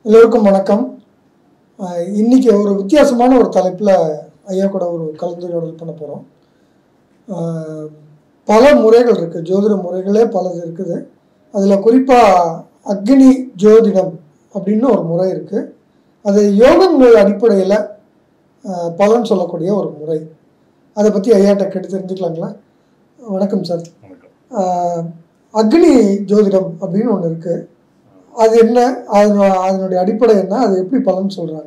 எல்லோருக்கும் வணக்கம் அஹ் இன்னைக்கு ஒரு வித்தியாசமான ஒரு தலைப்பில் ஐயா கூட ஒரு கலந்துரையாடல் பண்ண போகிறோம் பல முறைகள் இருக்குது ஜோதிட முறைகளே பலது இருக்குது அதில் குறிப்பாக அக்னி ஜோதிடம் அப்படின்னு ஒரு முறை இருக்குது அது யோகங்கள் அடிப்படையில் பலன் சொல்லக்கூடிய ஒரு முறை அதை பற்றி ஐயாட்ட கேட்டு தெரிஞ்சுக்கலாங்களா வணக்கம் சார் வணக்கம் ஆஹ் அக்னி ஜோதிடம் அப்படின்னு ஒன்று இருக்கு அது என்ன அதனோட அதனுடைய அடிப்படை என்ன அது எப்படி பலன் சொல்றாங்க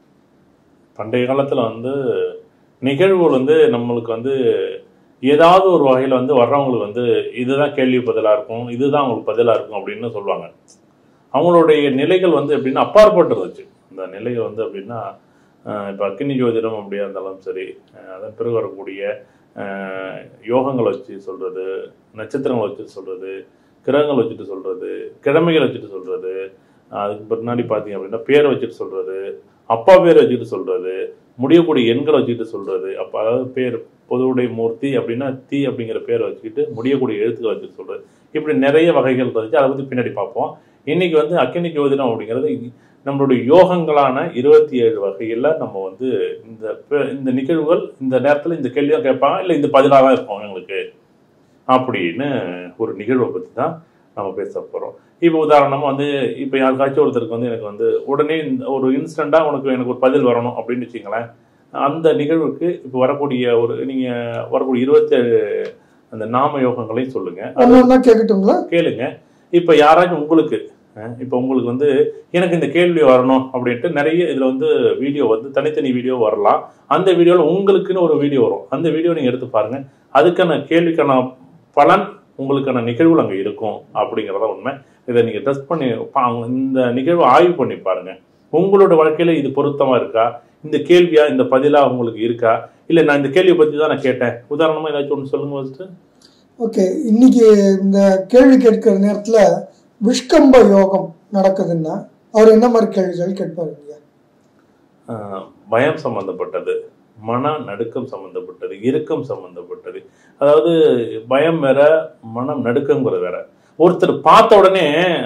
பண்டைய காலத்தில் வந்து நிகழ்வுகள் வந்து நம்மளுக்கு வந்து ஏதாவது ஒரு வகையில் வந்து வர்றவங்களுக்கு வந்து இதுதான் கேள்வி பதிலாக இருக்கும் இதுதான் அவங்களுக்கு பதிலாக இருக்கும் அப்படின்னு சொல்லுவாங்க அவங்களுடைய நிலைகள் வந்து எப்படின்னா அப்பாற்பட்டு இருந்துச்சு இந்த நிலைகள் வந்து அப்படின்னா இப்போ அக்கினி ஜோதிடம் அப்படியா இருந்தாலும் சரி அஹ் அதன் பிறகு வரக்கூடிய அஹ், யோகங்களை வச்சு சொல்கிறது நட்சத்திரங்களை வச்சு சொல்கிறது கிரகங்கள் வச்சுட்டு சொல்கிறது கிழமைகள் வச்சுட்டு சொல்கிறது அதுக்கு பின்னாடி பார்த்தீங்க அப்படின்னா பேரை வச்சுட்டு சொல்கிறது அப்பா பேர் வச்சுட்டு சொல்கிறது முடியக்கூடிய எண்களை வச்சுக்கிட்டு சொல்கிறது அப்போ அதாவது பேர் பொதுவுடை மூர்த்தி அப்படின்னா தீ அப்படிங்கிற பேரை வச்சுக்கிட்டு முடியக்கூடிய எழுத்துக்களை வச்சுட்டு சொல்கிறது இப்படி நிறைய வகைகள் இருந்துச்சு அதை பற்றி பின்னாடி பார்ப்போம் இன்னைக்கு வந்து அக்கினி ஜோதிடம் அப்படிங்கிறது நம்மளுடைய யோகங்களான இருபத்தி ஏழு வகையில் நம்ம வந்து இந்த பே- இந்த நிகழ்வுகள் இந்த நேரத்தில் இந்த கேள்வி தான் கேட்பாங்க இல்லை இந்த பதிலாக தான் இருக்கும் எங்களுக்கு அப்படின்னு ஒரு நிகழ்வை பற்றி தான் நம்ம பேச போகிறோம் இப்போ உதாரணமாக வந்து இப்போ யாருக்காச்சும் ஒருத்தருக்கு வந்து எனக்கு வந்து உடனே இந்த ஒரு இன்ஸ்டண்ட்டாக உனக்கு எனக்கு ஒரு பதில் வரணும் அப்படின்னு வச்சுங்களேன் அந்த நிகழ்வுக்கு இப்போ வரக்கூடிய ஒரு நீங்கள் வரக்கூடிய இருபத்தேழு அந்த நாம யோகங்களையும் சொல்லுங்கள் ஒன்று ஒன்றா கேட்கட்டுங்களா கேளுங்க இப்போ யாராச்சும் உங்களுக்கு அஹ், இப்போ உங்களுக்கு வந்து எனக்கு இந்த கேள்வி வரணும் அப்படின்ட்டு நிறைய இதில் வந்து வீடியோ வந்து தனித்தனி வீடியோ வரலாம் அந்த வீடியோவில் உங்களுக்குன்னு ஒரு வீடியோ வரும் அந்த வீடியோ நீங்கள் எடுத்து பாருங்க அதுக்கான கேள்விக்கான பலன் உங்களுக்கான நிகழ்வுகள் அங்கே இருக்கும் அப்படிங்கிறத உண்மை இதை நீங்கள் டெஸ்ட் பண்ணி பா இந்த நிகழ்வை ஆய்வு பண்ணி பாருங்க உங்களோட வாழ்க்கையில் இது பொருத்தமாக இருக்கா இந்த கேள்வியா இந்த பதிலா உங்களுக்கு இருக்கா இல்லை நான் இந்த கேள்வியை பற்றி தான் நான் கேட்டேன் உதாரணமாக ஏதாச்சும் ஒன்று சொல்லுங்க ஃபஸ்ட்டு ஓகே இன்னைக்கு இந்த கேள்வி கேட்கிற நேரத்தில் விஷ்கம்ப யோகம் நடக்குதுன்னா அவர் என்ன மாதிரி கேள்விகள் கேட்பாருங்க ஆஹ் பயம் சம்பந்தப்பட்டது மன நடுக்கம் சம்பந்தப்பட்டது இறுக்கம் சம்பந்தப்பட்டது அதாவது பயம் வேற மனம் நடுக்கங்கிறது வேற ஒருத்தர் பார்த்த உடனே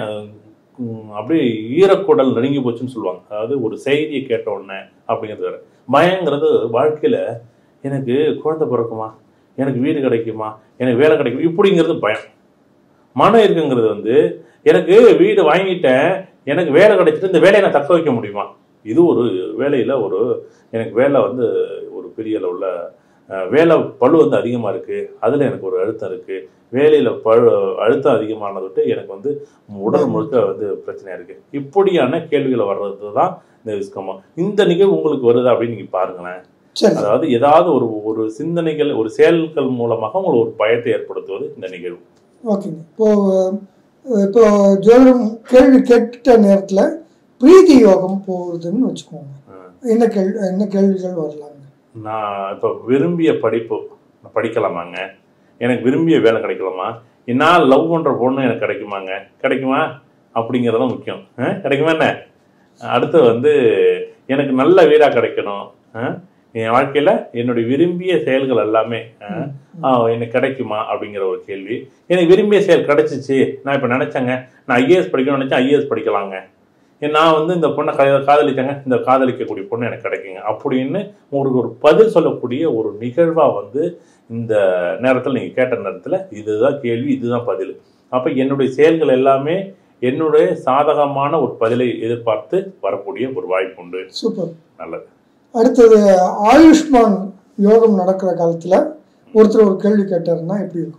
உம், அப்படியே ஈரக்குடல் நடுங்கி போச்சுன்னு சொல்லுவாங்க அதாவது ஒரு செய்தியை கேட்ட உடனே அப்படிங்கிறது வேற பயங்கிறது வாழ்க்கையில எனக்கு குழந்தை பிறக்குமா எனக்கு வீடு கிடைக்குமா எனக்கு வேலை கிடைக்குமா இப்படிங்கிறது பயம் மனம் இருக்குங்கிறது வந்து எனக்கு வீடு வாங்கிட்டேன் எனக்கு வேலை கிடைச்சிட்டு இந்த வேலையை நான் தக்க வைக்க முடியுமா இது ஒரு வேலையில் ஒரு எனக்கு வேலை வந்து ஒரு பெரிய அளவில் வேலை பளு வந்து அதிகமாக இருக்குது அதில் எனக்கு ஒரு அழுத்தம் இருக்குது வேலையில் பழு அழுத்தம் அதிகமானது விட்டு எனக்கு வந்து உடல் முழுக்க வந்து பிரச்சனையாக இருக்குது இப்படியான கேள்விகளை வர்றது தான் இந்த விஸ்கமா இந்த நிகழ்வு உங்களுக்கு வருதா அப்படின்னு நீங்கள் பாருங்களேன் சரி அதாவது ஏதாவது ஒரு ஒரு சிந்தனைகள் ஒரு செயல்கள் மூலமாக உங்களுக்கு ஒரு பயத்தை ஏற்படுத்துவது இந்த நிகழ்வு ஓகேங்க இப்போ அஹ், இப்போ ஜோதிடம் கேள்வி கேட்ட நேரத்தில் பிரீதி யோகம் போகுதுன்னு வச்சுக்கோங்க ஆஹ். என்ன கேள்வி என்ன கேள்விகள் வரலாங்க நான் இப்போ விரும்பிய படிப்பு நான் படிக்கலாமாங்க எனக்கு விரும்பிய வேலை கிடைக்கலாமா நான் லவ் பண்ணுற பொண்ணு எனக்கு கிடைக்குமாங்க கிடைக்குமா அப்படிங்கிறதும் முக்கியம் ஆ? கிடைக்குமா என்ன அடுத்து வந்து எனக்கு நல்ல வீடாக கிடைக்கணும் ஆ? என் வாழ்க்கையில் என்னுடைய விரும்பிய செயல்கள் எல்லாமே ஆ, ஆ, எனக்கு கிடைக்குமா அப்படிங்கிற ஒரு கேள்வி எனக்கு விரும்பிய செயல் கிடைச்சிச்சு நான் இப்போ நினச்சேங்க நான் ஐஏஎஸ் படிக்கணும்னு நினச்சேன் ஐஏஎஸ் படிக்கலாங்க ஏன் நான் வந்து இந்த பொண்ணை கா காதலிச்சேங்க இந்த காதலிக்கக்கூடிய பொண்ணு எனக்கு கிடைக்குங்க அப்படின்னு உங்களுக்கு ஒரு பதில் சொல்லக்கூடிய ஒரு நிகழ்வாக வந்து இந்த நேரத்தில் நீங்கள் கேட்ட நேரத்தில் இதுதான் கேள்வி இதுதான் பதில் அப்போ என்னுடைய செயல்கள் எல்லாமே என்னுடைய சாதகமான ஒரு பதிலை எதிர்பார்த்து வரக்கூடிய ஒரு வாய்ப்பு உண்டு சூப்பர் நல்லது அடுத்தது ஆயுஷ்மான் யோகம் நடக்கிற காலத்தில் ஒருத்தர் ஒரு கேள்வி கேட்டாருன்னா எப்படி இருக்கும்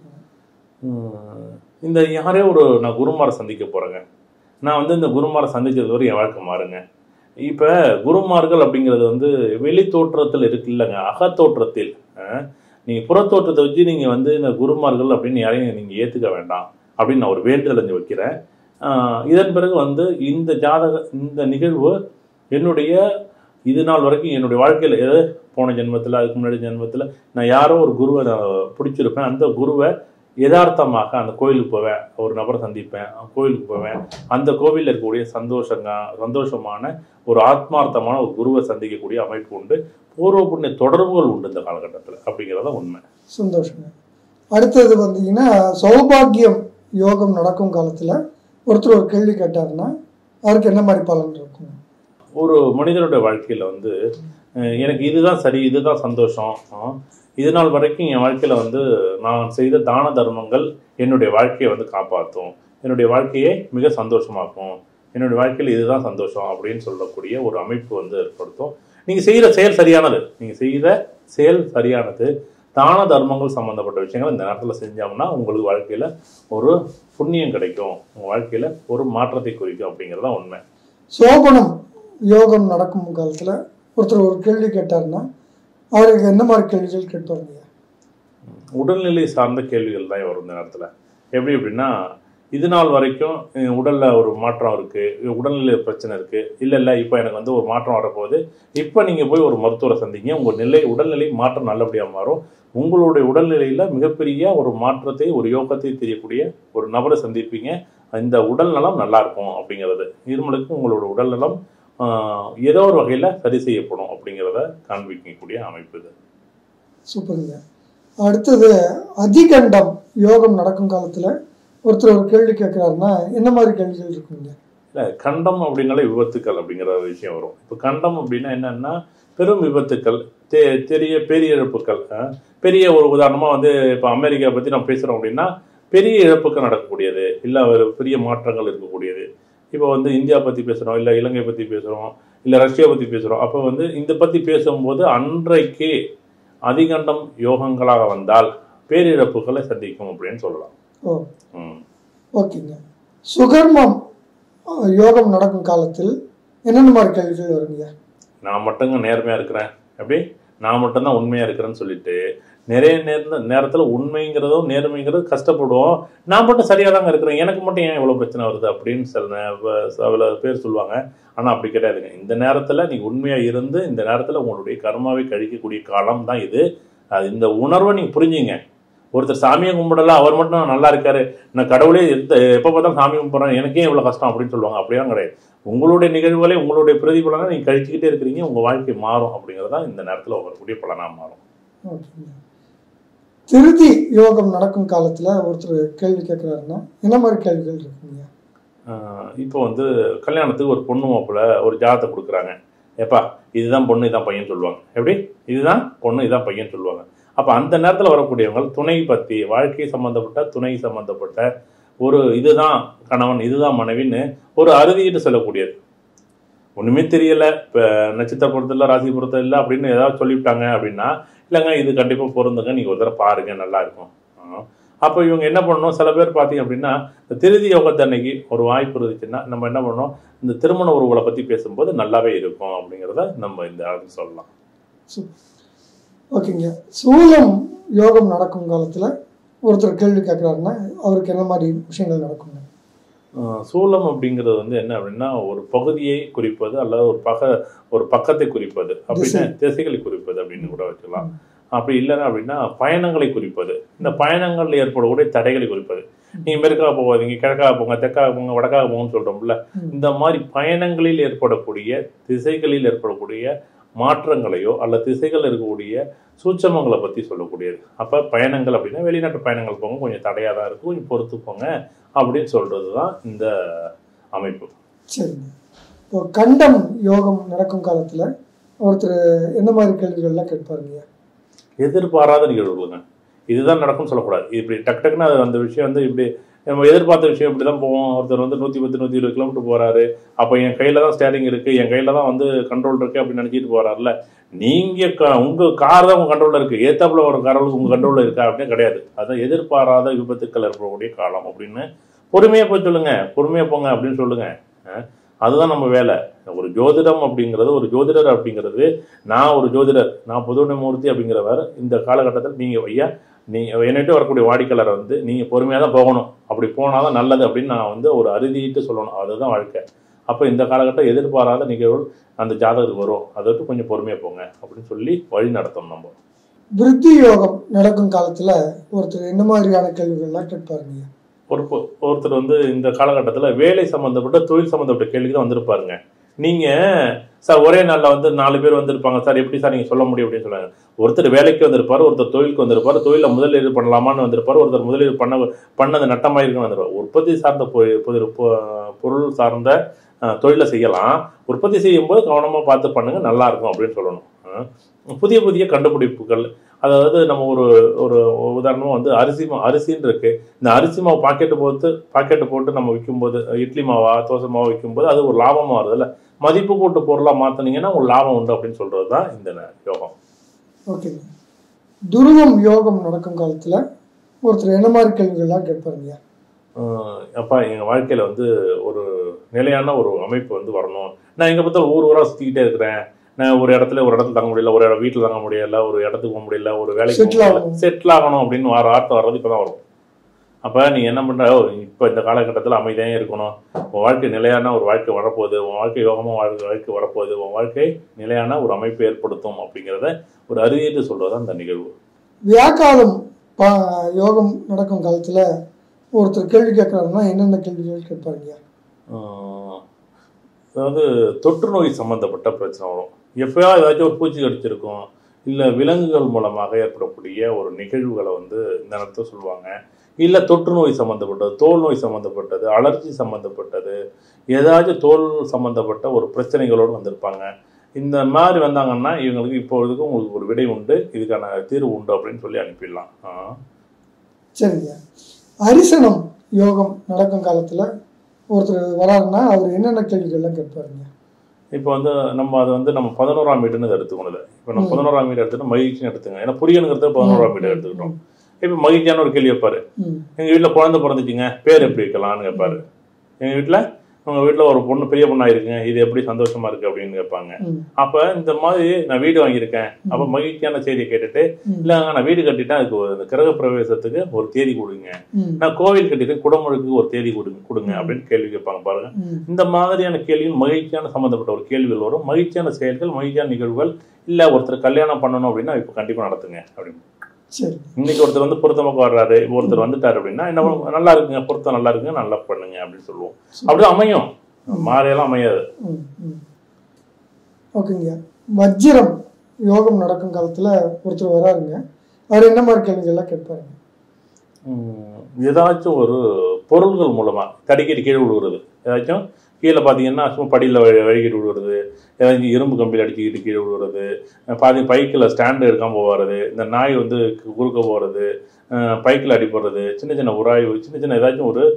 உம், இந்த யாரே ஒரு நான் குருமாரை சந்திக்க போகிறேங்க நான் வந்து இந்த குருமாரை சந்திச்சது வரை என் வாழ்க்கை மாறுங்க இப்போ குருமார்கள் அப்படிங்கிறது வந்து வெளி தோற்றத்தில் இருக்கு இல்லைங்க அகத்தோற்றத்தில் நீங்கள் புறத்தோற்றத்தை வச்சு நீங்கள் வந்து இந்த குருமார்கள் அப்படின்னு யாரையும் நீங்கள் ஏற்றுக்க வேண்டாம் அப்படின்னு நான் ஒரு வேண்டுதல் அஞ்சு வைக்கிறேன் ஆஹ் இதன் பிறகு வந்து இந்த ஜாதக இந்த நிகழ்வு என்னுடைய இது நாள் வரைக்கும் என்னுடைய வாழ்க்கையில் ஏதோ போன ஜென்மத்தில் அதுக்கு முன்னாடி ஜென்மத்தில் நான் யாரோ ஒரு குருவை நான் பிடிச்சிருப்பேன் அந்த குருவை யதார்த்தமாக அந்த கோயிலுக்கு போவேன் ஒரு நபரை சந்திப்பேன் கோயிலுக்கு போவேன் அந்த கோவிலில் இருக்கக்கூடிய சந்தோஷங்க சந்தோஷமான ஒரு ஆத்மார்த்தமான ஒரு குருவை சந்திக்கக்கூடிய அமைப்பு உண்டு பூர்வ புண்ணிய தொடர்புகள் உண்டு இந்த காலகட்டத்தில் அப்படிங்கிறத உண்மை சந்தோஷங்க அடுத்தது வந்தீங்கன்னா சௌபாகியம் யோகம் நடக்கும் காலத்தில் ஒருத்தர் ஒரு கேள்வி கேட்டாருன்னா அவருக்கு என்ன மாதிரி பலன் இருக்கும் ஒரு மனிதனுடைய வாழ்க்கையில் வந்து அஹ், எனக்கு இதுதான் சரி இதுதான் சந்தோஷம் அஹ், இது நாள் வரைக்கும் என் வாழ்க்கையில் வந்து நான் செய்த தான தர்மங்கள் என்னுடைய வாழ்க்கையை வந்து காப்பாற்றும் என்னுடைய வாழ்க்கையை மிக சந்தோஷமாக்கும் என்னுடைய வாழ்க்கையில் இதுதான் சந்தோஷம் அப்படின்னு சொல்லக்கூடிய ஒரு அமைப்பு வந்து ஏற்படுத்தும் நீங்கள் செய்கிற செயல் சரியானது நீங்கள் செய்கிற செயல் சரியானது தான தர்மங்கள் சம்மந்தப்பட்ட விஷயங்கள் இந்த நேரத்தில் செஞ்சோம்னா உங்களுக்கு வாழ்க்கையில் ஒரு புண்ணியம் கிடைக்கும் உங்கள் வாழ்க்கையில் ஒரு மாற்றத்தை குறிக்கும் அப்படிங்கிறது தான் உண்மை சோபனம் யோகம் நடக்கும் காலத்தில் ஒருத்தர் ஒரு கேள்வி கேட்டாருன்னா அவருக்கு என்ன மாதிரி கேள்விகள் கேட்பாருங்க உடல்நிலை சார்ந்த கேள்விகள் தான் வரும் இந்த நேரத்தில் எப்படி அப்படின்னா இது நாள் வரைக்கும் அஹ், உடல்ல ஒரு மாற்றம் இருக்கு உடல்நிலை பிரச்சனை இருக்கு இல்ல இல்ல இப்போ எனக்கு வந்து ஒரு மாற்றம் வரப்போகுது இப்போ நீங்க போய் ஒரு மருத்துவரை சந்திங்க உங்க நிலை உடல்நிலை மாற்றம் நல்லபடியா மாறும் உங்களுடைய உடல்நிலையில மிகப்பெரிய ஒரு மாற்றத்தை ஒரு யோகத்தை தெரியக்கூடிய ஒரு நபரை சந்திப்பீங்க இந்த உடல் நலம் நல்லா இருக்கும் அப்படிங்கிறது இருமலுக்கு உங்களோட உடல் நலம் ஆஹ், ஏதோ ஒரு வகையில சரி செய்யப்படும் அப்படிங்கிறத காண்பிக்கக்கூடிய அமைப்பு இது சூப்பருங்க அடுத்தது அதிகண்டம் யோகம் நடக்கும் காலத்தில் ஒருத்தர் ஒரு கேள்வி கேட்குறாருன்னா என்ன மாதிரி கேள்விகள் இருக்குங்க இல்ல கண்டம் அப்படின்னாலே விபத்துக்கள் அப்படிங்கிற ஒரு விஷயம் வரும் இப்போ கண்டம் அப்படின்னா என்னன்னா பெரும் விபத்துக்கள் தெ பெரிய பெரிய இழப்புகள் அஹ், பெரிய ஒரு உதாரணமா வந்து இப்போ அமெரிக்கா பத்தி நம்ம பேசுறோம் அப்படின்னா பெரிய இழப்புகள் நடக்கக்கூடியது இல்ல ஒரு பெரிய மாற்றங்கள் இருக்கக்கூடியது இப்போ வந்து இந்தியா பத்தி பேசுறோம் இல்ல இலங்கை பத்தி பேசுறோம் இல்ல ரஷ்யா பத்தி பேசுறோம் அப்போ வந்து இந்த பத்தி பேசும்போது அன்றைக்கு அதிகண்டம் யோகங்களாக வந்தால் பேரிழப்புகளை சந்திக்கும் அப்படின்னு சொல்லலாம் ஓ ம். ஓகேங்க சுகர்மம் அஹ், யோகம் நடக்கும் காலத்தில் என்னென்ன மாதிரி கேள்விகள் வருங்க நான் மட்டுங்க நேர்மையா இருக்கிறேன் எப்படி நான் மட்டும்தான் உண்மையா இருக்கிறேன்னு சொல்லிட்டு நிறைய நேர நேரத்தில் உண்மைங்கிறதும் நேர்மைங்கிறதும் கஷ்டப்படுவோம் நான் மட்டும் சரியாக தாங்க இருக்கிறேன் எனக்கு மட்டும் ஏன் இவ்வளோ பிரச்சனை வருது அப்படின்னு சில நே- வ- சில பேர் சொல்லுவாங்க ஆனால் அப்படி கிடையாதுங்க இந்த நேரத்தில் நீங்கள் உண்மையாக இருந்து இந்த நேரத்தில் உங்களுடைய கர்மாவை கழிக்கக்கூடிய காலம் தான் இது அது இந்த உணர்வை நீங்கள் புரிஞ்சுங்க ஒருத்தர் சாமியை கும்பிடல அவர் மட்டும் நல்லா இருக்காரு நான் கடவுளே எந்த எப்போ பார்த்தாலும் சாமி கும்பிட்றேன் எனக்கே இவ்வளோ கஷ்டம் அப்படின்னு சொல்லுவாங்க அப்படிலாம் கிடையாது உங்களுடைய நிகழ்வுகளை உங்களுடைய பிரதிபலனை நீங்கள் கழிச்சுக்கிட்டே இருக்கிறீங்க உங்கள் வாழ்க்கை மாறும் அப்படிங்கிறது தான் இந்த நேரத்தில் வரக்கூடிய பலனாக மாறும் ஓகேங்க திருதி யோகம் நடக்கும் காலத்தில் ஒருத்தர் கேள்வி கேட்குறாருன்னா என்ன மாதிரி கேள்விகள் இருக்குங்க ஆஹ் இப்போ வந்து கல்யாணத்துக்கு ஒரு பொண்ணு மாப்பிள்ள ஒரு ஜாதத்தை கொடுக்குறாங்க ஏப்பா இதுதான் பொண்ணு இதான் பையன் சொல்லுவாங்க எப்படி இதுதான் பொண்ணு இதான் பையன் சொல்லுவாங்க அப்போ அந்த நேரத்தில் வரக்கூடியவங்க துணை பற்றி வாழ்க்கை சம்மந்தப்பட்ட துணை சம்மந்தப்பட்ட ஒரு இதுதான் கணவன் இதுதான் மனைவின்னு ஒரு அறுதிட்டு சொல்லக்கூடியது ஒன்றுமே தெரியல இப்போ நட்சத்திர பொருத்தம் ராசி பொருத்தம் இல்லை அப்படின்னு ஏதாவது சொல்லிவிட்டாங்க அப்படின்னா இல்லைங்க இது கண்டிப்பாக பொருந்துங்க நீங்கள் ஒரு தடவை பாருங்க நல்லா இருக்கும் ஆ. அப்போ இவங்க என்ன பண்ணணும் சில பேர் பார்த்தீங்க அப்படின்னா இந்த திருதி யோகத்தன்னைக்கு ஒரு வாய்ப்பு இருந்துச்சுன்னா நம்ம என்ன பண்ணோம் இந்த திருமண உறவுகளை பற்றி பேசும்போது நல்லாவே இருக்கும் அப்படிங்கிறத நம்ம இந்த இடத்துல சொல்லலாம் ஓகேங்க சூலம் யோகம் நடக்கும் காலத்தில் ஒருத்தர் கேள்வி கேட்குறாருன்னா அவருக்கு என்ன மாதிரி விஷயங்கள் நடக்குங்க ஆஹ் சூலம் அப்படிங்கிறது வந்து என்ன அப்படின்னா ஒரு பகுதியை குறிப்பது அல்லது ஒரு பக ஒரு பக்கத்தை குறிப்பது அப்படின்னா திசைகளை குறிப்பது அப்படின்னு கூட வச்சுக்கலாம் அப்படி இல்லைன்னா அப்படின்னா பயணங்களை குறிப்பது இந்த பயணங்கள்ல ஏற்படக்கூடிய தடைகளை குறிப்பது நீங்க மேற்காக போகாதீங்க கிழக்காக போங்க தெற்காக போங்க வடக்காக போங்கன்னு சொல்றோம்ல ம். இந்த மாதிரி பயணங்களில் ஏற்படக்கூடிய திசைகளில் ஏற்படக்கூடிய மாற்றங்களையோ அல்ல திசைகள் இருக்கக்கூடிய சூட்சமங்களை பத்தி சொல்லக்கூடியது அப்ப பயணங்கள் அப்படின்னா வெளிநாட்டு பயணங்கள் போங்க கொஞ்சம் தடையா தான் இருக்கும் கொஞ்சம் பொறுத்து போங்க அப்படின்னு சொல்றது தான் இந்த அமைப்பு சரிங்க இப்போ கண்டம் யோகம் நடக்கும் காலத்தில் ஒருத்தர் என்ன மாதிரி கேள்விகள்லாம் கேட்பாருங்க எதிர்பாராத நிகழ்வுகளுங்க இதுதான் நடக்கும்னு சொல்லக்கூடாது இப்படி டக் டக்குன்னு அது அந்த விஷயம் வந்து இப்படி நம்ம எதிர்பார்த்த விஷயம் இப்படி தான் போவோம் ஒருத்தர் வந்து நூற்றி பத்து நூற்றி இருபது கிலோமீட்டர் போறாரு அப்போ என் கையில தான் ஸ்டேரிங் இருக்கு என் கையில தான் வந்து கண்ட்ரோல் இருக்கு அப்படின்னு நினைச்சிட்டு போறாருல நீங்க க- உங்க கார் தான் உங்க கண்ட்ரோல்ல இருக்கு ஏத்தாப்புல ஒரு கார் உங்க கண்ட்ரோல்ல இருக்கா அப்படின்னு கிடையாது அதான் எதிர்பாராத விபத்துக்கள் ஏற்படக்கூடிய காலம் அப்படின்னு பொறுமையா போய் சொல்லுங்க பொறுமையா போங்க அப்படின்னு சொல்லுங்க அஹ் அதுதான் நம்ம வேலை ஒரு ஜோதிடம் அப்படிங்கிறது ஒரு ஜோதிடர் அப்படிங்கிறது நான் ஒரு ஜோதிடர் நான் புதுவனை மூர்த்தி அப்படிங்கிறவர் இந்த காலகட்டத்தில் நீங்க ஐயா நீங்க என்னட்டு வரக்கூடிய வாடிக்கையாளரை வந்து நீங்க பொறுமையா தான் போகணும் அப்படி போனாதான் நல்லது அப்படின்னு நான் வந்து ஒரு அறுதிட்டு சொல்லணும் அதுதான் வாழ்க்கை அப்போ இந்த காலகட்டம் எதிர்பாராத நிகழ்வுகள் அந்த ஜாதகத்துக்கு வரும் அதை விட்டு கொஞ்சம் பொறுமையா போங்க அப்படின்னு சொல்லி வழி நடத்தணும் நம்ம விருத்தி யோகம் நடக்கும் காலத்தில் ஒருத்தர் என்ன மாதிரியான கேள்விகள்லாம் கேட்பாருங்க ஒரு பொ- ஒருத்தர் வந்து இந்த காலகட்டத்தில் வேலை சம்மந்தப்பட்ட தொழில் சம்மந்தப்பட்ட கேள்விக்கு தான் வந்திருப்பாருங்க நீங்க சார் ஒரே நாள்ல வந்து நாலு பேர் வந்திருப்பாங்க சார் எப்படி சார் நீங்க சொல்ல முடியும் அப்படின்னு சொல்லுவாங்க ஒருத்தர் வேலைக்கு வந்திருப்பாரு ஒருத்தர் தொழிலுக்கு வந்திருப்பாரு தொழில முதலீடு பண்ணலாமான்னு வந்திருப்பாரு ஒருத்தர் முதலீடு பண்ண பண்ணது நட்டமாயிருக்குன்னு வந்திருப்பாரு உற்பத்தி சார்ந்த பொ- பொது- பொ- பொருள் சார்ந்த அஹ், தொழிலை செய்யலாம் உற்பத்தி செய்யும் போது கவனமா பார்த்து பண்ணுங்க நல்லா இருக்கும் அப்படின்னு சொல்லணும் அஹ், புதிய புதிய கண்டுபிடிப்புகள் அதாவது நம்ம ஒரு ஒரு உதாரணமா வந்து அரிசி மா அரிசின்னு இருக்கு இந்த அரிசி மாவு பாக்கெட்டு போட்டு பாக்கெட்டு போட்டு நம்ம விற்கும்போது இட்லி மாவா தோசை மாவா விற்கும்போது அது ஒரு லாபமா வருதுல்ல மதிப்பு கூட்டு பொருளா மாத்துனீங்கன்னா ஒரு லாபம் உண்டு அப்படின்னு சொல்றது தான் இந்த ந- யோகம் ஓகேங்க துருவம் யோகம் நடக்கும் காலத்தில் ஒருத்தர் என்ன மாதிரி கேள்விகள்லாம் கேட்பாருங்க ஆஹ் அப்பா எங்கள் வாழ்க்கையில் வந்து ஒரு நிலையான ஒரு அமைப்பு வந்து வரணும் நான் எங்கே பார்த்தாலும் ஊர் ஊராக சுற்றிக்கிட்டே இருக்கிறேன் நான் ஒரு இடத்துல ஒரு இடத்துல தங்க முடியல ஒரு இடம் வீட்டில் தங்க முடியல ஒரு இடத்துக்கு போக முடியல ஒரு வேலைக்கு Settle போக முடியல ஆகணும். செட்டில் ஆகணும் அப்படின்னு வர வார்த்தை வர்றது இப்போ தான் வரும் அப்போ நீ என்ன பண்ணுற இப்போ இந்த காலகட்டத்தில் அமைதியாக இருக்கணும் உன் வாழ்க்கை நிலையான ஒரு வாழ்க்கை வரப்போகுது உன் வாழ்க்கை யோகமாக வாழ்க்கை வாழ்க்கை வரப்போகுது உன் வாழ்க்கை நிலையான ஒரு அமைப்பு ஏற்படுத்தும் அப்படிங்கிறத ஒரு அறிவித்து சொல்கிறது அந்த நிகழ்வு வியாக்காலம் பா யோகம் நடக்கும் காலத்தில் ஒருத்தர் கேள்வி கேட்குறாருன்னா என்னென்ன கேள்விகள் கேட்பாருங்க ஆஹ் அதாவது தொற்று நோய் சம்மந்தப்பட்ட பிரச்சனை வரும் எப்பயாவது ஏதாச்சும் ஒரு பூச்சி கடிச்சிருக்கும் இல்லை விலங்குகள் மூலமாக ஏற்படக்கூடிய ஒரு நிகழ்வுகளை வந்து இந்த நேரத்தில் சொல்லுவாங்க இல்லை தொற்று நோய் சம்மந்தப்பட்டது தோல் நோய் சம்மந்தப்பட்டது அலர்ஜி சம்மந்தப்பட்டது ஏதாச்சும் தோல் சம்மந்தப்பட்ட ஒரு பிரச்சனைகளோடு வந்திருப்பாங்க இந்த மாதிரி வந்தாங்கன்னா இவங்களுக்கு இப்பொழுதுக்கு உங்களுக்கு ஒரு விடை உண்டு இதுக்கான தீர்வு உண்டு அப்படின்னு சொல்லி அனுப்பிடலாம் ஆஹ் சரிங்க அரிசனம் யோகம் நடக்கும் காலத்தில் ஒருத்தர் வராருன்னா அவர் என்னென்ன கேள்விகள்லாம் கேட்பாருங்க இப்போ வந்து நம்ம அதை வந்து நம்ம பதினோராம் வீடுன்னு இதை எடுத்துக்கணும் இதை. இப்போ நம்ம ம். பதினோராம் வீடு எடுத்துட்டு மகிழ்ச்சின்னு எடுத்துங்க ஏன்னா புரியணுங்கிறது பதினோராம் வீடு எடுத்துக்கிட்டோம் இப்போ மகிழ்ச்சியான ஒரு கேள்வி வைப்பாரு ம் எங்க வீட்ல குழந்தை பிறந்துச்சுங்க பேர் எப்படி வைக்கலாம்னு கேட்பாரு எங்க வீட்ல உங்க வீட்ல ஒரு பொண்ணு பெரிய பொண்ணா இருக்குங்க இது எப்படி சந்தோஷமா இருக்கு அப்படின்னு கேட்பாங்க ம் அப்ப இந்த மாதிரி நான் வீடு வாங்கியிருக்கேன் அப்ப மகிழ்ச்சியான செய்தியை கேட்டுட்டு ம். இல்லங்க நான் வீடு கட்டிட்டேன் அதுக்கு ஒரு இந்த கிரக பிரவேசத்துக்கு ஒரு தேதி கொடுங்க ம் நான் கோவில் கட்டிட்டு குடமுழுக்கு ஒரு தேதி கொடுங்க கொடுங்க அப்படின்னு கேள்வி கேட்பாங்க பாருங்க ம் இந்த மாதிரியான கேள்விகள் மகிழ்ச்சியான சம்மந்தப்பட்ட ஒரு கேள்விகள் வரும் மகிழ்ச்சியான செயல்கள் மகிழ்ச்சியான நிகழ்வுகள் இல்ல ஒருத்தர் கல்யாணம் பண்ணணும் அப்படின்னா இப்போ கண்டிப்பா நடத்துங்க அப்படின்னு சரி இன்னைக்கு ஒருத்தர் வந்து பொருத்தமாக வர்றாரு இப்போ ஒருத்தர் வந்துட்டாரு அப்படின்னா என்ன பண்ணுவோம்? நல்லா இருக்குங்க பொருத்தம் நல்லா இருக்குங்க நல்லா பண்ணுங்க அப்படின்னு சொல்லுவோம் அப்படியே அமையும் மாறையெல்லாம் அமையாது ம் ம் ஓகேங்க வஜ்ரம் யோகம் நடக்கும் காலத்தில் ஒருத்தர் வராருங்க அவர் என்ன மாதிரி கேள்விகள்லாம் கேட்பாருங்க உம், ஏதாச்சும் ஒரு பொருள்கள் மூலமா தடிக்கடி கீழே விழுவுறது ஏதாச்சும் கீழே பார்த்தீங்கன்னா சும்மா படியில் வழுகிட்டு விழுவுறது ஏதாச்சும் இரும்பு கம்பியில் அடிச்சுக்கிட்டு கீழே விழுவுறது பாதி பைக்கில் ஸ்டாண்டு எடுக்காமல் போகிறது இந்த நாய் வந்து குறுக்க போகிறது பைக்கில் அடிப்படுறது சின்ன சின்ன உராய்வு சின்ன சின்ன ஏதாச்சும் ஒரு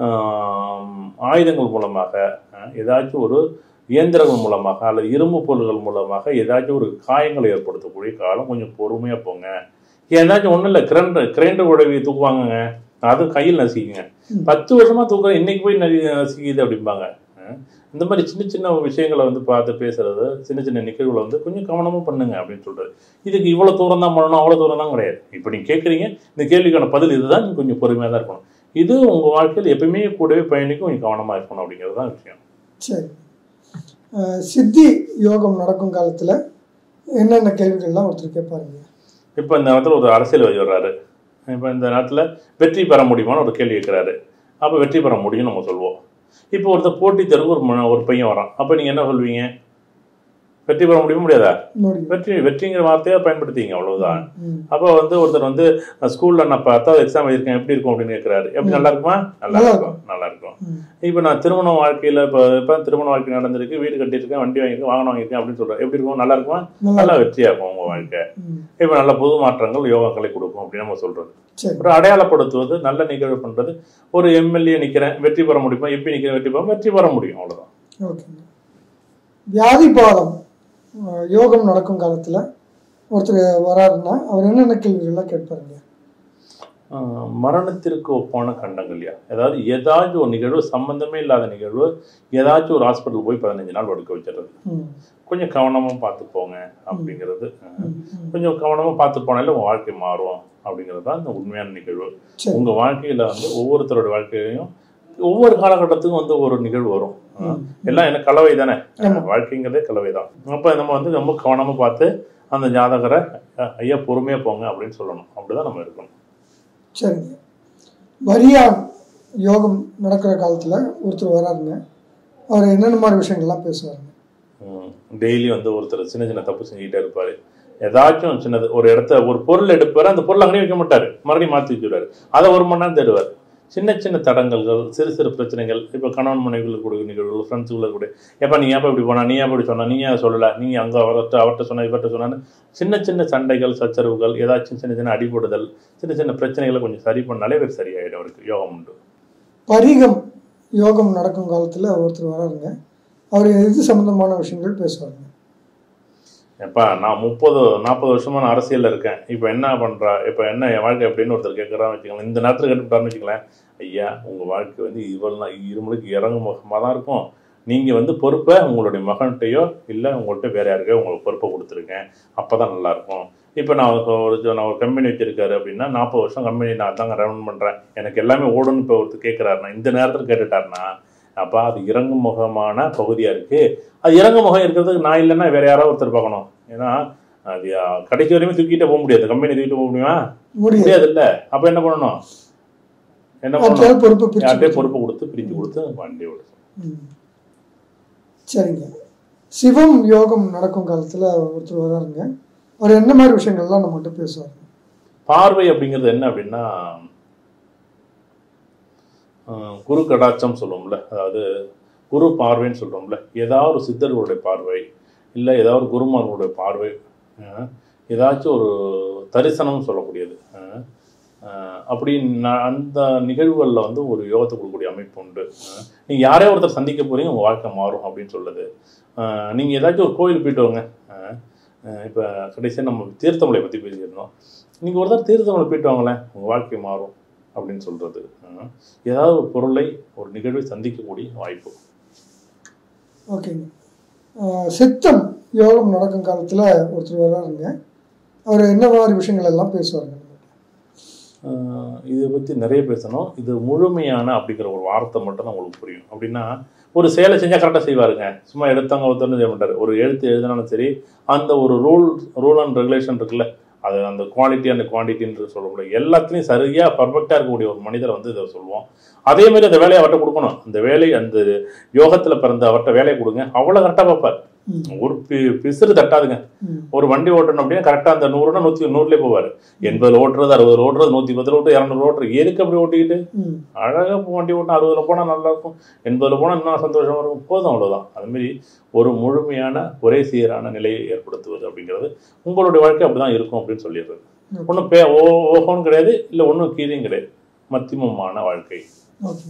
ஆம், ஆயுதங்கள் மூலமாக அஹ், ஏதாச்சும் ஒரு இயந்திரங்கள் மூலமாக அல்லது இரும்பு பொருள்கள் மூலமாக ஏதாச்சும் ஒரு காயங்களை ஏற்படுத்தக்கூடிய காலம் கொஞ்சம் பொறுமையாக போங்க ஏதாச்சும் ஒன்றும் இல்லை கிரைண்டர் கிரைண்டர் உடவி தூக்குவாங்கங்க அதுவும் கையில் நசிக்குங்க ம். பத்து வருஷமா தூக்குறேன் இன்னைக்கு போய் நசி நசிக்குது அப்படிம்பாங்க அஹ் இந்த மாதிரி சின்ன சின்ன விஷயங்களை வந்து பார்த்து பேசுறது சின்ன சின்ன நிகழ்வுகளை வந்து கொஞ்சம் கவனமா பண்ணுங்க அப்படின்னு சொல்றது இதுக்கு இவ்வளவு தூரம் தான் பண்ணணும் அவ்வளவு தூரம் தான் கிடையாது இப்போ நீங்க கேட்குறீங்க இந்த கேள்விக்கான பதில் இதுதான் நீங்க கொஞ்சம் பொறுமையா தான் இருக்கணும் இது உங்க வாழ்க்கையில் எப்பயுமே கூடவே பயணிக்கும் கொஞ்சம் கவனமா இருக்கணும் அப்படிங்கிறது தான் விஷயம் சரி அஹ், சித்தி யோகம் நடக்கும் காலத்தில் என்னென்ன கேள்விகள்லாம் ஒருத்தர் கேட்பாருங்க இப்போ இந்த நேரத்தில் ஒரு அரசியல்வாதி வர்றாரு இப்போ இந்த நேரத்தில் வெற்றி பெற முடியுமான்னு ஒரு கேள்வி கேட்குறாரு அப்போ வெற்றி பெற முடியும்னு நம்ம சொல்லுவோம் இப்போ ஒருத்தர் போட்டி தேர்வுக்கு ஒரு ம- ஒரு பையன் வரான் அப்போ நீங்கள் என்ன சொல்வீங்க வெற்றி பெற முடியுமா முடியாதா முடியும் வெற்றி வெற்றிங்கிற வார்த்தையை பயன்படுத்திங்க அவ்வளவுதான் ம் அப்போ வந்து ஒருத்தர் வந்து ஸ்கூல்ல நான் பத்தாவது எக்ஸாம் எழுதிருக்கேன் எப்படி இருக்கும் அப்படின்னு கேட்குறாரு எப்படி நல்லா இருக்குமா நல்லா நல்லா இருக்கும் நல்லா இருக்கும் ம் இப்போ நான் திருமண வாழ்க்கையில இப்போ இப்போ திருமண வாழ்க்கை நடந்திருக்கு வீடு கட்டியிருக்கேன் வண்டி வாங்கியிருக்கேன் வாகனம் வாங்கியிருக்கேன் அப்படின்னு சொல்றேன் எப்படி இருக்கும் நல்லா இருக்குமா நல்லா நல்லா வெற்றியாகும் உங்க வாழ்க்கை ம் இப்போ நல்ல புது மாற்றங்கள் யோகாக்களை கொடுக்கும் அப்படின்னு நம்ம சொல்றது சரி ஒரு அடையாளப்படுத்துவது நல்ல நிகழ்வு பண்றது ஒரு எம்எல்ஏ நிக்கிறேன் வெற்றி பெற முடியுமா எப்படி நிக்கிறேன் வெற்றி பெற வெற்றி பெற முடியும் அவ்வளவுதான் ஓகேங்க வியாதிபாதம் அஹ், யோகம் நடக்கும் காலத்தில் ஒருத்தர் வராருன்னா அவர் என்னென்ன கேள்விகள்லாம் கேட்பாருங்க ஆஹ் மரணத்திற்கு ஒப்பான கண்டங்கள்யா அதாவது ஏதாச்சும் ஒரு நிகழ்வு சம்பந்தமே இல்லாத நிகழ்வு ஏதாச்சும் ஒரு ஹாஸ்பிட்டல் போய் பதினஞ்சு நாள் படுக்க வச்சிடுறது ம் கொஞ்சம் கவனமா பார்த்து போங்க அப்படிங்கிறது ஆஹ் ம், ம். கொஞ்சம் கவனமா பார்த்து போனாலே உங்க வாழ்க்கை மாறும் அப்படிங்கிறது தான் இந்த உண்மையான நிகழ்வு சரி உங்க வாழ்க்கையில வந்து ஒவ்வொருத்தரோட வாழ்க்கையிலையும் ஒவ்வொரு காலகட்டத்துக்கும் வந்து ஒரு நிகழ்வு வரும் ஆஹ் ம். எல்லாம் என்ன கலவை தானே ஆமா. வாழ்க்கைங்கிறதே கலவை தான் அப்போ நம்ம வந்து ரொம்ப கவனமா பார்த்து அந்த ஜாதகரை அஹ், ஐயா பொறுமையா போங்க அப்படின்னு சொல்லணும் அப்படிதான் நம்ம இருக்கணும் சரிங்க வரியான் யோகம் நடக்கிற காலத்தில் ஒருத்தர் வராருங்க அவர் என்னென்ன மாதிரி விஷயங்கள்லாம் பேசுவாருங்க டெய்லி வந்து ஒருத்தர் சின்ன சின்ன தப்பு செஞ்சுக்கிட்டே இருப்பாரு ஏதாச்சும் சின்னது ஒரு இடத்த ஒரு பொருள் எடுப்பாரு அந்த பொருள் அங்கேயே வைக்க மாட்டாரு மறுபடியும் மாற்றி வச்சுடுவாரு அதை ஒரு மணி நேரம் தேடுவார் சின்ன சின்ன தடங்கல்கள் சிறு சிறு பிரச்சனைகள் இப்போ கணவன் மனைவிகளுக்கு கூட நிகழ்வுகள் ஃப்ரெண்ட்ஸுக்குள்ள கூட எப்போ நீ ஏப்பா இப்படி போனா நீ ஏன் இப்படி சொன்னா நீ ஏன் சொல்லலை நீ அங்கே அவர்கிட்ட அவர்கிட்ட சொன்ன இவர்கிட்ட சொன்னான்னு சின்ன சின்ன சண்டைகள் சச்சரவுகள் ஏதாச்சும் சின்ன சின்ன அடிபடுதல் சின்ன சின்ன பிரச்சனைகளை கொஞ்சம் சரி பண்ணாலே இவர் சரியாயிடும் அவருக்கு யோகம் உண்டு பரிகம் யோகம் நடக்கும் காலத்தில் ஒருத்தர் வராருங்க அவர் இது சம்பந்தமான விஷயங்கள் பேசுவாருங்க எப்பா நான் முப்பது நாற்பது வருஷமா நான் அரசியலில் இருக்கேன் இப்போ என்ன பண்ணுறா இப்போ என்ன என் வாழ்க்கை அப்படின்னு ஒருத்தர் கேட்குறான்னு வச்சுக்கலாம் இந்த நேரத்தில் கேட்டுட்டாருன்னு வச்சுக்கலாம் ஐயா உங்கள் வாழ்க்கை வந்து இவ்வளோ இருமலுக்கு இறங்கு முகமாக தான் இருக்கும் நீங்கள் வந்து பொறுப்பை உங்களுடைய மகன்கிட்டயோ இல்லை உங்கள்கிட்ட வேற யாருக்கோ உங்களுக்கு பொறுப்பை கொடுத்துருக்கேன் அப்போ தான் நல்லாயிருக்கும் இப்போ நான் ஒரு ஒரு- நான் ஒரு கம்பெனி வச்சிருக்காரு அப்படின்னா நாற்பது வருஷம் கம்பெனி நான் தாங்க ரன் பண்ணுறேன் எனக்கு எல்லாமே ஓடணும்னு இப்போ ஒருத்தர் கேட்குறாருன்னா இந்த நேரத்தில் கேட்டுட்டாருன்னா அப்போ அது இறங்கு முகமான பகுதியாக இருக்குது அது இறங்கு முகம் இருக்கிறதுக்கு நான் இல்லைன்னா வேற யாராவது ஒருத்தர் பார்க்கணும் ஏன்னா அது யா- கடைசி வரையுமே தூக்கிட்டே போக முடியாது கம்பெனி தூக்கிட்டு போக முடியுமா முடியாது முடியாது இல்ல அப்ப என்ன பண்ணணும் என்ன பண்ணணும் யார்கிட்டயாவது பொறுப்பு யார்கிட்டயே பிரிச்சு பொறுப்பு கொடுத்து பிரித்து கொடுத்து வண்டி ஓடுச்சு ம். சரிங்க சிவம் யோகம் நடக்கும் காலத்தில் ஒருத்தர் வராருங்க அவர் என்ன மாதிரி விஷயங்கள்லாம் நம்மகிட்ட பேசுவார் பார்வை அப்படிங்கிறது என்ன அப்படின்னா அஹ், குரு கடாட்சம் சொல்லுவோம்ல அதாவது குரு பார்வைன்னு சொல்றோம்ல ஏதாவது ஒரு சித்தர்களுடைய பார்வை இல்லை ஏதாவது ஒரு குருமார்களுடைய பார்வை அஹ், ஏதாச்சும் ஒரு தரிசனம் சொல்லக்கூடியது அஹ், அஹ், அப்படி ந- அந்த நிகழ்வுகளில் வந்து ஒரு யோகத்தை கொடுக்கக்கூடிய அமைப்பு உண்டு அஹ், நீங்க யாரையோ ஒருத்தர் சந்திக்க போறீங்க உங்க வாழ்க்கை மாறும் அப்படின்னு சொல்லுது அஹ், நீங்க ஏதாச்சும் ஒரு கோயில் போயிட்டு வாங்க அஹ், அஹ், இப்ப கடைசியாக நம்ம தீர்த்தமலை பத்தி பேசியிருந்தோம் நீங்க ஒரு தடவை தீர்த்தமலை போயிட்டு வாங்களேன் உங்க வாழ்க்கை மாறும் அப்படின்னு சொல்றது அஹ், ஏதாவது ஒரு பொருளை ஒரு நிகழ்வை சந்திக்கக்கூடிய வாய்ப்பு ஓகேங்க ஆஹ் சித்தம் யோகம் நடக்கும் காலத்தில் ஒருத்தர் வராருங்க அவர் என்ன மாதிரி விஷயங்கள் எல்லாம் பேசுவாருங்க ஆஹ் இதை பற்றி நிறைய பேசணும் இது முழுமையான அப்படிங்கிற ஒரு வார்த்தை மட்டும் தான் உங்களுக்கு புரியும் அப்படின்னா ஒரு செயலை செஞ்சால் கரெக்டாக செய்வாருங்க சும்மா எடுத்தாங்க ஒருத்தர்னு செய்ய மாட்டார் ஒரு எழுத்து எழுதினாலும் சரி அந்த ஒரு ரூல் ரூல் அண்ட் ரெகுலேஷன் இருக்குல்ல அது அந்த குவாலிட்டி அண்ட் குவான்டிட்டின்னு சொல்லக்கூடிய எல்லாத்துலேயும் சரியாக பர்ஃபெக்டாக இருக்கக்கூடிய ஒரு மனிதரை வந்து இதை சொல்லுவோம் அதே மாதிரி அந்த வேலையை அவர்கிட்ட கொடுக்கணும் அந்த வேலை அந்த யோகத்தில் பிறந்த அவர்கிட்ட வேலையை கொடுங்க அவ்வளோ கரெக்டாக பார்ப்பார் ம். ஒரு பி- பிசுறு தட்டாதுங்க ம். ஒரு வண்டி ஓட்டணும் அப்படின்னா கரெக்டாக அந்த நூறுனா நூற்றி நூறுலேயே போவார் எண்பதுல ஓட்டுறது அறுபதுல ஓட்டுறது நூற்றி பத்தில் ஓட்டு இரநூறு ஓட்டுறது எதுக்கு அப்படி ஓட்டிக்கிட்டு ம். அழகாக வண்டி ஓட்டணும் அறுபதுல போனால் நல்லா இருக்கும் எண்பதுல போனால் இன்னும் சந்தோஷமா இருக்கும் போதும் அவ்வளோதான் அதுமாரி ஒரு முழுமையான ஒரே சீரான நிலையை ஏற்படுத்துவது அப்படிங்கிறது உங்களுடைய வாழ்க்கை அப்படிதான் இருக்கும் அப்படின்னு சொல்லிடுறது Okay. ஒன்றும் பே ஓ ஓஹோன்னு கிடையாது இல்லை ஒன்றும் கீழேயும் கிடையாது மத்தியமமான வாழ்க்கை ஓகே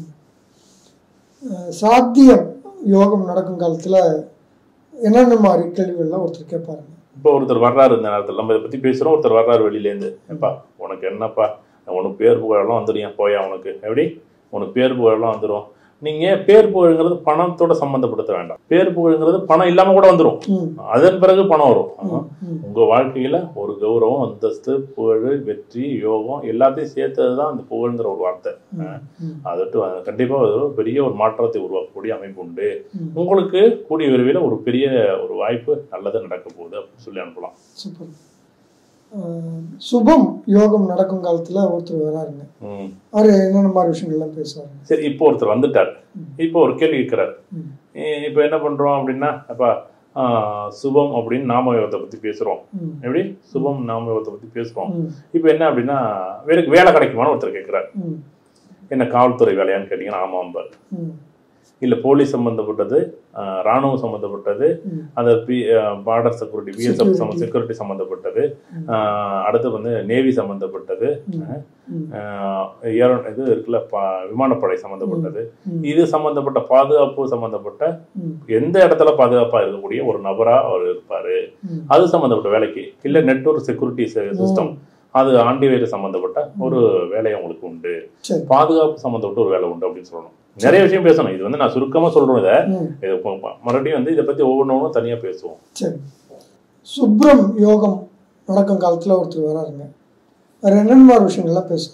ஆஹ் சாத்தியம் யோகம் நடக்கும் காலத்தில் என்னென்ன மாதிரி கேள்விகள்லாம் ஒருத்தர் கேட்பாருங்க இப்போ ஒருத்தர் வர்றாரு இந்த நேரத்தில் நம்ம இதை பற்றி பேசுகிறோம் ஒருத்தர் வர்றாரு வெளியிலேருந்து எப்பா உனக்கு என்னப்பா உனக்கு பேர் புகழெல்லாம் வந்துடும் போயா உனக்கு எப்படி உனக்கு பேர் புகழெல்லாம் வந்துடும் நீங்கள் பேர் புகழ்ங்கிறது பணத்தோட சம்மந்தப்படுத்த வேண்டாம் பேர் புகழ்ங்கிறது பணம் இல்லாமல் கூட வந்துடும் ம். அதன் பிறகு பணம் வரும் ம். ம். உங்கள் வாழ்க்கையில் ஒரு கௌரவம் அந்தஸ்து புகழ் வெற்றி யோகம் எல்லாத்தையும் சேர்த்தது தான் அந்த புகழ்ங்கிற ஒரு வார்த்தை ம். ம். அதட்டு கண்டிப்பாக அது ஒரு பெரிய ஒரு மாற்றத்தை உருவாக்கக்கூடிய அமைப்பு உண்டு ம். உங்களுக்கு கூடிய விரைவில் ஒரு பெரிய ஒரு வாய்ப்பு நல்லது நடக்க போகுது அப்படின்னு சொல்லி அனுப்பலாம் சூப்பர் ஆஹ் சுபம் யோகம் நடக்கும் காலத்தில் ஒருத்தர் வராருங்க ம். அவர் என்னென்ன மாதிரி விஷயங்கள்லாம் பேசுவாருங்க சரி இப்போ ஒருத்தர் வந்துட்டார் இப்போ ஒரு கேள்வி கேட்கிறார் ம். இப்போ என்ன பண்றோம் அப்படின்னா அப்பா ஆஹ், சுபம் அப்படின்னு நாமயோகத்தை பத்தி பேசுறோம் ம். எப்படி சுபம் நாமயோகத்தை பத்தி பேசுறோம் ம். இப்போ என்ன அப்படின்னா வேலைக்கு வேலை கிடைக்குமான்னு ஒருத்தர் கேட்கிறார் ம். என்ன காவல்துறை வேலையான்னு கேட்டீங்கன்னா ஆமாம்பார் ம். இல்லை போலீஸ் சம்மந்தப்பட்டது ஆஹ், ராணுவம் சம்மந்தப்பட்டது ம். அந்த B border security BSF Security. Security சம்மந்தப்பட்டது ம். ஆஹ், அடுத்து வந்து நேவி சம்மந்தப்பட்டது ம். ம். ஆஹ், ஏரோ இது இருக்குல்ல பா- விமானப்படை சம்மந்தப்பட்டது ம். இது சம்மந்தப்பட்ட பாதுகாப்பு சம்மந்தப்பட்ட ம். எந்த இடத்துல பாதுகாப்பா இருக்கக்கூடிய ஒரு நபரா அவர் இருப்பாரு ம். அது சம்மந்தப்பட்ட வேலைக்கு இல்ல நெட்வொர்க் செக்யூரிட்டி சிஸ்டம் அது ஆண்டிவேர் சம்மந்தப்பட்ட ஒரு வேலை உங்களுக்கு உண்டு சரி பாதுகாப்பு சம்மந்தப்பட்ட ஒரு வேலை உண்டு அப்படின்னு சொல்லணும் நிறைய விஷயம் பேசணும் இது வந்து நான் சுருக்கமா சொல்றேன் இதை ம். இது இப்போ மறுபடியும் வந்து இதை பத்தி ஒவ்வொன்றும் தனியா பேசுவோம் சரி சுப்ரம் யோகம் நடக்கும் காலத்தில் ஒருத்தர் வராருங்க வேறு என்னென்ன மாதிரி விஷயங்கள்லாம் பேசுவாங்க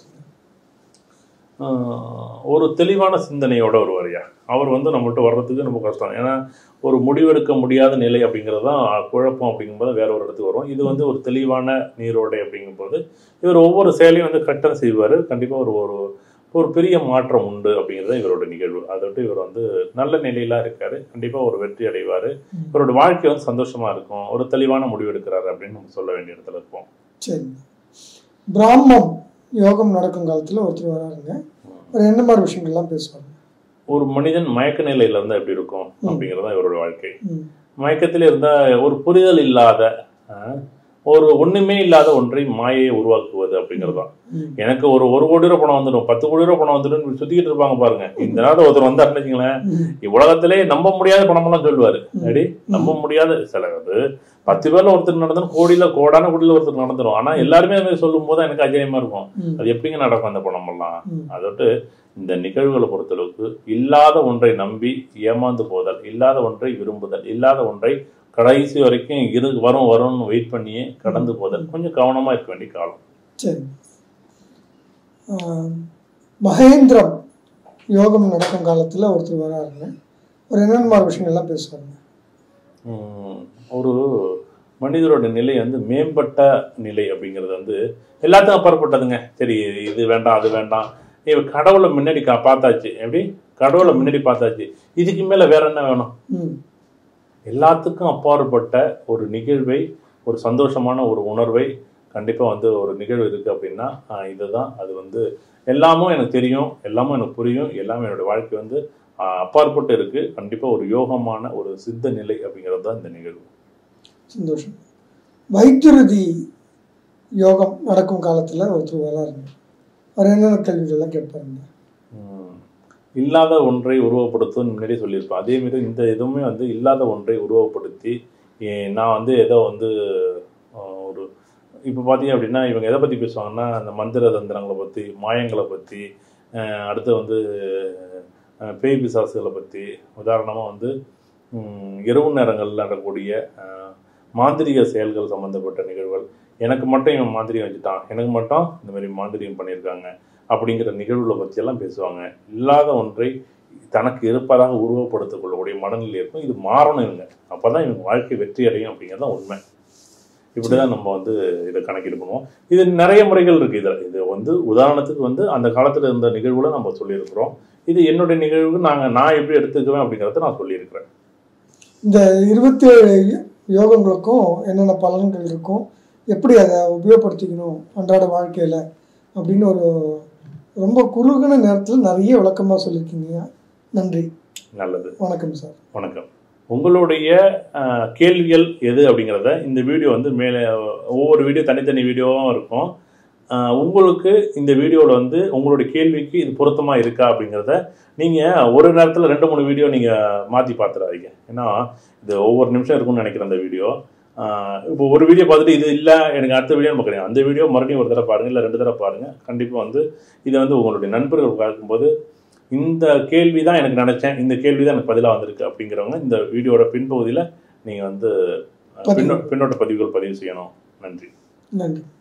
ஆஹ் ஒரு தெளிவான சிந்தனையோட வருவாரியா அவர் வந்து நம்மள்ட்ட வர்றதுக்கு ரொம்ப கஷ்டம் ஏன்னா ஒரு முடிவெடுக்க முடியாத நிலை அப்படிங்கிறது தான் குழப்பம் அப்படிங்கும்போது வேற ஒரு இடத்துக்கு வரும் இது வந்து ஒரு தெளிவான நீரோடை அப்படிங்கும்போது இவர் ஒவ்வொரு செயலையும் வந்து கரெக்டாக செய்வார் கண்டிப்பாக ஒரு ஒரு ஒரு பெரிய மாற்றம் உண்டு அப்படிங்கிறது இவரோட நிகழ்வு அதை விட்டு இவர் வந்து நல்ல நிலையில இருக்காரு கண்டிப்பாக ஒரு வெற்றி அடைவார் இவரோட வாழ்க்கை வந்து சந்தோஷமா இருக்கும் ஒரு தெளிவான முடிவு எடுக்கிறாரு அப்படின்னு நம்ம சொல்ல வேண்டிய இடத்துல இருப்போம் சரி பிராமம் யோகம் நடக்கும் காலத்தில் ஒருத்தர் வராருங்க ஒரு என்ன மாதிரி விஷயங்கள்லாம் பேசுவாங்க ஒரு மனிதன் மயக்க நிலையில இருந்தா எப்படி இருக்கும் ம். அப்படிங்கிறது தான் இவரோட வாழ்க்கை ம் மயக்கத்தில் இருந்தா ஒரு புரிதல் இல்லாத ஆஹ், ஒரு ஒண்ணுமே இல்லாத ஒன்றை மாயையை உருவாக்குவது அப்படிங்கிறது தான் ம் எனக்கு ஒரு ஒரு கோடி ரூபா பணம் வந்துடும் பத்து கோடி ரூபா பணம் வந்துடும் சுத்திக்கிட்டு இருப்பாங்க பாருங்க இந்த நேரம் ஒருத்தர் வந்தாருன்னு வச்சுங்களேன் ம் உலகத்திலே நம்ப முடியாத பணமெல்லாம் சொல்லுவாரு ம். அடி நம்ப முடியாத சில அது பத்து பேர்ல ஒருத்தர் நடந்தாலும் கோடியில கோடான கோடியில ஒருத்தர் நடந்துரும் ஆனா எல்லாருமே அது மாதிரி சொல்லும் போது எனக்கு ஆச்சரியமா இருக்கும் ம் அது எப்படிங்க நடக்கும் அந்த பணமெல்லாம் ம் அதோட்டு இந்த நிகழ்வுகளை பொறுத்தளவுக்கு இல்லாத ஒன்றை நம்பி ஏமாந்து போதல் இல்லாத ஒன்றை விரும்புதல் இல்லாத ஒன்றை கடைசி வரைக்கும் இரு வரும் வரும்னு வெயிட் பண்ணியே கடந்து போதல் கொஞ்சம் கவனமா இருக்க வேண்டிய காலம் சரி ஆம், மகேந்திரம் யோகம் நடக்கும் காலத்தில் ஒருத்தர் வராருங்க ஒரு என்னென்ன மாதிரி விஷயங்கள்லாம் பேசுவாங்க உம், ஒரு மனிதரோட நிலை வந்து மேம்பட்ட நிலை அப்படிங்கிறது வந்து எல்லாத்துக்கும் அப்பாற்பட்டதுங்க சரி இது வேண்டாம் அது வேண்டாம் இவ கடவுளை முன்னாடி கா பார்த்தாச்சு எப்படி கடவுளை முன்னாடி பார்த்தாச்சு இதுக்கு மேல வேற என்ன வேணும் ம் எல்லாத்துக்கும் அப்பாற்பட்ட ஒரு நிகழ்வை ஒரு சந்தோஷமான ஒரு உணர்வை கண்டிப்பாக வந்து ஒரு நிகழ்வு இருக்குது அப்படின்னா ஆஹ், இதுதான் அது வந்து எல்லாமும் எனக்கு தெரியும் எல்லாமும் எனக்கு புரியும் எல்லாமே என்னோட வாழ்க்கை வந்து ஆஹ், அப்பாற்பட்டு இருக்குது கண்டிப்பாக ஒரு யோகமான ஒரு சித்த நிலை அப்படிங்கிறது தான் இந்த நிகழ்வு சந்தோஷம் வைத்திருதி யோகம் நடக்கும் காலத்தில் ஒருத்தர் வராருங்க அவர் என்னென்ன கேள்விகள்லாம் கேட்பாருங்க உம், இல்லாத ஒன்றை உருவப்படுத்தும் முன்னாடியே சொல்லியிருப்பேன் அதே மாதிரி இந்த இதுவுமே வந்து இல்லாத ஒன்றை உருவப்படுத்தி ஏ- நான் வந்து ஏதோ வந்து ஆஹ், ஒரு இப்போ பார்த்தீங்க அப்படின்னா இவங்க எதை பற்றி பேசுவாங்கன்னா அந்த மந்திர தந்திரங்களை பற்றி மாயங்களை பற்றி அடுத்து வந்து அஹ், பேய் பிசாசுகளை பற்றி உதாரணமாக வந்து உம், இரவு நேரங்களில் நடக்கக்கூடிய அஹ், மாந்திரீக செயல்கள் சம்மந்தப்பட்ட நிகழ்வுகள் எனக்கு மட்டும் இவன் மாந்திரியம் வச்சுட்டான் எனக்கு மட்டும் இந்த மாதிரி மாந்திரியம் பண்ணியிருக்காங்க அப்படிங்கிற நிகழ்வுகளை பற்றியெல்லாம் பேசுவாங்க இல்லாத ஒன்றை தனக்கு இருப்பதாக உருவப்படுத்திக் கொள்ளக்கூடிய மனநிலை இருக்கும் இது மாறணும் இவங்க அப்போ தான் இவங்க வாழ்க்கை வெற்றி அடையும் அப்படிங்கிறது தான் உண்மை இப்படி தான் நம்ம வந்து இதை கணக்கீடு பண்ணுவோம் இது நிறைய முறைகள் இருக்குது இதில் இது வந்து உதாரணத்துக்கு வந்து அந்த காலத்தில் இருந்த நிகழ்வுல நம்ம சொல்லியிருக்கிறோம் இது என்னுடைய நிகழ்வுக்கு நாங்கள் நான் எப்படி எடுத்துக்குவேன் அப்படிங்கிறத நான் சொல்லியிருக்கிறேன் இந்த இருபத்தி ஏழு யோகங்களுக்கும் என்னென்ன பலன்கள் இருக்கும் எப்படி அதை உபயோகப்படுத்திக்கணும் அன்றாட வாழ்க்கையில் அப்படின்னு ஒரு ரொம்ப குறுகின நேரத்தில் நிறைய விளக்கமாக சொல்லியிருக்கீங்க நன்றி நல்லது வணக்கம் சார் வணக்கம் உங்களுடைய அஹ், கேள்விகள் எது அப்படிங்கிறத இந்த வீடியோ வந்து மேலே ஒவ்வொரு வீடியோ தனித்தனி வீடியோவும் இருக்கும் அஹ், உங்களுக்கு இந்த வீடியோவில் வந்து உங்களுடைய கேள்விக்கு இது பொருத்தமாக இருக்கா அப்படிங்கிறத நீங்கள் ஒரு நேரத்தில் ரெண்டு மூணு வீடியோ நீங்கள் மாற்றி பார்த்துடாதீங்க ஏன்னா இது ஒவ்வொரு நிமிஷம் இருக்கும்னு நினைக்கிறேன் அந்த வீடியோ இப்போ ஒரு வீடியோ பார்த்துட்டு இது இல்லை எனக்கு அடுத்த வீடியோ நம்ம கிடையாது அந்த வீடியோ மறுபடியும் ஒரு தடவை பாருங்கள் இல்லை ரெண்டு தடவை பாருங்கள் கண்டிப்பாக வந்து இதை வந்து உங்களுடைய நண்பர்கள் பார்க்கும்போது இந்த கேள்வி தான் எனக்கு நினச்சேன் இந்த கேள்வி தான் எனக்கு பதிலாக வந்திருக்கு அப்படிங்கிறவங்க இந்த வீடியோட பின்பகுதியில் நீங்கள் வந்து அஹ், பதிவு. பின்னோ பின்னோட்ட பதிவுகள் பதிவு செய்யணும் நன்றி நன்றி